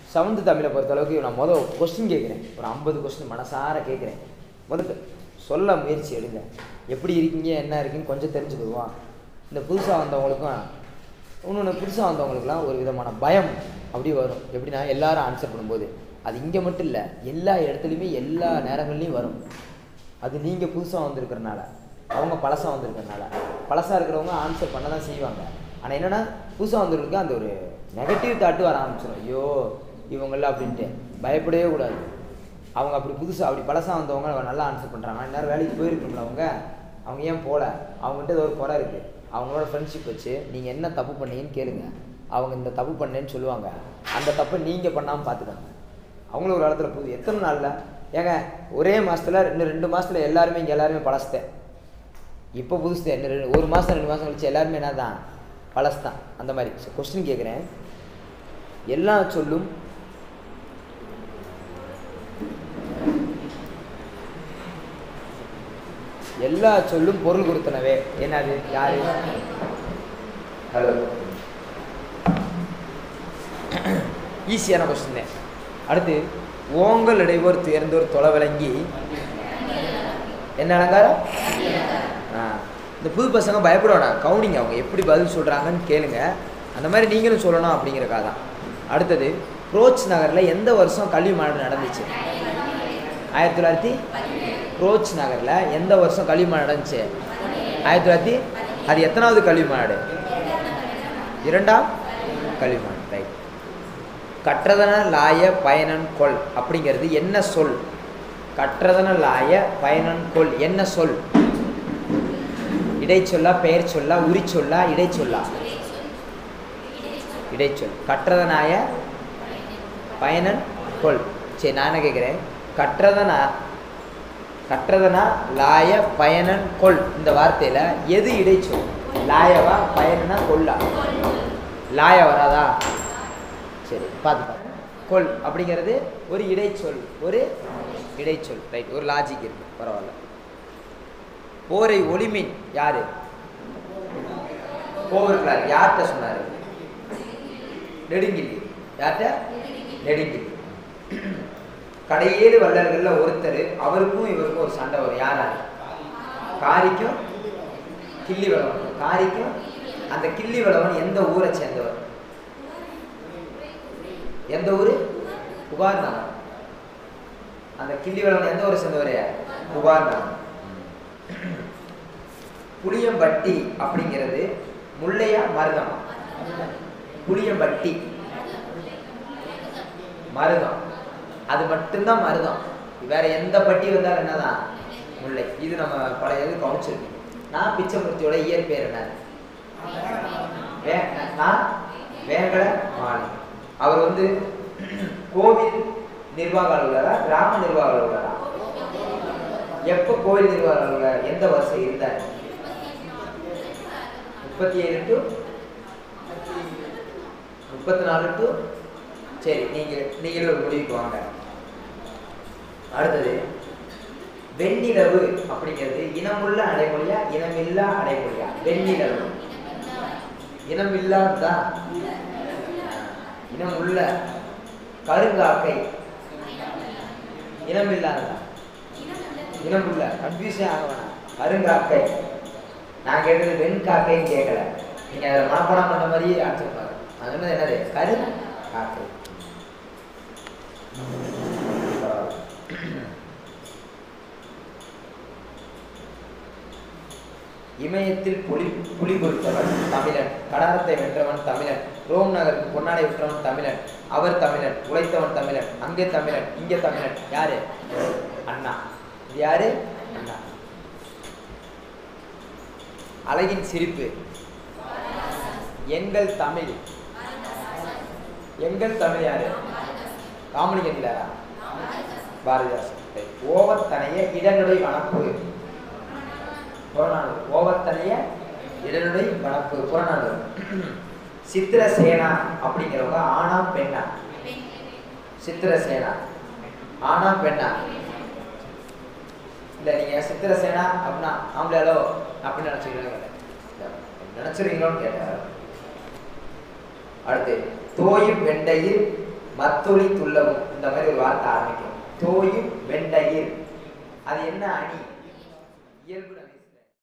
Seventh தமிழை பொறுத்தளவுக்கு நான் முதல் கொஸ்டின் கேட்குறேன் ஒரு ஐம்பது கொஸ்டின் மனசார கேட்குறேன் முதல்ல சொல்ல முயற்சி எடுங்க எப்படி இருக்கீங்க என்ன இருக்குன்னு கொஞ்சம் தெரிஞ்சுக்கிடுவோம் இந்த புதுசாக வந்தவங்களுக்கும் இன்னொன்று புதுசாக வந்தவங்களுக்குலாம் ஒரு விதமான பயம் அப்படி வரும் எப்படின்னா எல்லாரும் ஆன்சர் பண்ணும்போது அது இங்கே மட்டும் இல்லை எல்லா இடத்துலையுமே எல்லா நேரங்கள்லையும் வரும் அது நீங்கள் புதுசாக வந்திருக்கிறனால அவங்க பழசாக வந்திருக்கிறனால பழசாக இருக்கிறவங்க ஆன்சர் பண்ண தான் செய்வாங்க ஆனால் என்னென்னா புதுசாக வந்திருக்கு அந்த ஒரு நெகட்டிவ் தாட்டு வர ஆரம்பிச்சிடும் ஐயோ இவங்கள அப்படின்ட்டு பயப்படவே கூடாது அவங்க அப்படி புதுசாக அப்படி பழசாக வந்தவங்க நல்லா ஆன்சர் பண்ணுறாங்க இந்நேரம் வேலைக்கு போயிருக்கணும்ல அவங்க அவங்க ஏன் போகல அவங்ககிட்ட ஏதோ ஒரு குறை இருக்குது அவங்களோட ஃப்ரெண்ட்ஷிப் வச்சு நீங்கள் என்ன தப்பு பண்ணீங்கன்னு கேளுங்க அவங்க இந்த தப்பு பண்ணேன்னு சொல்லுவாங்க அந்த தப்பை நீங்கள் பண்ணாமல் பார்த்துக்கோங்க அவங்களும் ஒரு இடத்துல புது எத்தனை நாளில் ஏங்க ஒரே மாதத்தில் ரெண்டு ரெண்டு மாதத்தில் எல்லாருமே இங்கே எல்லாருமே பழசுத்தேன் இப்போ புதுசுதேன் இன்னும் ரெண்டு ஒரு மாதம் ரெண்டு மாதம் கழிச்சு எல்லாருமே என்ன தான் பழசு தான் அந்த மாதிரி கொஸ்டின் கேட்குறேன் எல்லா சொல்லும் எல்லா சொல்லும் பொருள் கொடுத்தனவே என்னது யாரு ஹலோ ஈஸியான கொஸ்டின் தான் அடுத்து ஓங்கல் இடைவோர் துயர்ந்தோர் தொலை விளங்கி என்ன அலங்காரம் ஆ இந்த புது பசங்க பயப்படுவானா கவுனிங்க அவங்க எப்படி பதில் சொல்கிறாங்கன்னு கேளுங்க அந்த மாதிரி நீங்களும் சொல்லணும் அப்படிங்கிறக்காக தான் அடுத்தது ரோச் நகரில் எந்த வருஷம் கல்வி மாநாடு நடந்துச்சு ஆயிரத்தி தொள்ளாயிரத்தி ரோச் நகரில் எந்த வருஷம் கல்வி மாநாடு நடந்துச்சு ஆயிரத்தி தொள்ளாயிரத்தி அது எத்தனாவது கல்வி மாநாடு இரண்டாம் கல்வி மாநாடு ரைட் கற்றதன லாய பயனன் கொள் அப்படிங்கிறது என்ன சொல் கற்றதன லாய பயனன் கொள் என்ன சொல் இடைச்சொல்லா பெயர் சொல்லா உரிச்சொல்லா இடைச்சொல்லா இடைச்சொல் கற்றதனாய பயனன் கொள் சரி நான் என்ன கேட்குறேன் கற்றதனா கற்றதனா லாய பயனன் கொள் இந்த வார்த்தையில் எது இடைச்சொல் லாயவா பயனா கொல்லா லாய வராதா சரி பார்த்து பார்த்து கொல் அப்படிங்கிறது ஒரு இடைச்சொல் ஒரு இடைச்சொல் ரைட் ஒரு லாஜிக் இருக்கு பரவாயில்ல போரை ஒளிமின் யாரு போவர்களார் யார்கிட்ட சொன்னாரு நெடுங்கில்லி யார்கிட்ட நெடுங்கில்லி கடையேழு வள்ளல்கள்ல ஒருத்தர் அவருக்கும் இவருக்கும் ஒரு சண்டை வரும் யாரா காரிக்கும் கிள்ளி வளவன் காரிக்கும் அந்த கிள்ளி வளவன் எந்த ஊரை சேர்ந்தவர் எந்த ஊரு புகார் நகரம் அந்த கிள்ளி வளவன் எந்த ஊரை சேர்ந்தவர் புகார் நகரம் புளியம்பட்டி அப்படிங்கிறது முல்லையா மருதமா புளியம்பட்டி மருதம் அது மட்டும்தான் மருதம் வேற எந்த பட்டி வந்தாலும் என்னதான் முல்லை இது நம்ம பழைய இது கவனிச்சிருக்கோம் நான் பிச்சைமூர்த்தியோட இயற்பெயர் என்ன வே நான் வேங்கட மாலி அவர் வந்து கோவில் நிர்வாக அலுவலரா கிராம நிர்வாக அலுவலரா எப்போ கோவில் நிர்வாக அலுவலர் எந்த வருஷம் இருந்தார் முப்பத்தி ஏழு டு முப்பத்தி நாலு டு சரி நீங்க நீங்களே ஒரு முடிவுக்கு வாங்க அடுத்தது வெண்ணிலவு அப்படிங்கிறது இனமுள்ள அடைமொழியா இனமில்லா அடைமொழியா வெண்ணிலவு இனமில்லாததா இனமுள்ள கருங்காக்கை இனமில்லாததா இனமுள்ள கன்ஃபியூஸே ஆக வேணாம் கருங்காக்கை நான் கேட்டது வெண்காக்கைன்னு கேட்கல நீங்க அதில் மனப்பாடம் பண்ண மாதிரியே அடிச்சிருப்பாங்க அது என்னது என்னது கரு காக்கை இமயத்தில் புலி புலி பொறுத்தவன் தமிழன் கடாரத்தை வென்றவன் தமிழன் ரோம் நகருக்கு பொன்னாடை விற்றவன் தமிழன் அவர் தமிழன் உழைத்தவன் தமிழன் அங்கே தமிழன் இங்கே தமிழன் யாரு அண்ணா இது யாரு அண்ணா அழகின் சிரிப்பு எங்கள் தமிழ் எங்கள் தமிழ் யாரு காமலிங்கத்தில பாரதிதாசன் சரி. ஓவத்தனைய இடனுடை வனப்பு புறநானூறு ஓவத்தனைய இடனுடை வனப்பு புறநானூறு சித்திரசேனா அப்படிங்கிறவங்க ஆனா பெண்ணா சித்திரசேனா ஆனா பெண்ணா இல்ல நீங்க சித்திரசேனா அப்படின்னா ஆம்பளையாலோ அப்படின்னு நினைச்சுக்கிறீங்க நினைச்சிருக்கீங்களோன்னு கேட்டார் அடுத்து தோயும் வெண்டையில் மத்தொளி துள்ளவும் இந்த மாதிரி ஒரு வார்த்தை ஆரம்பிக்கும் தோயும் வெண்டையில் அது என்ன அணி இயல்பு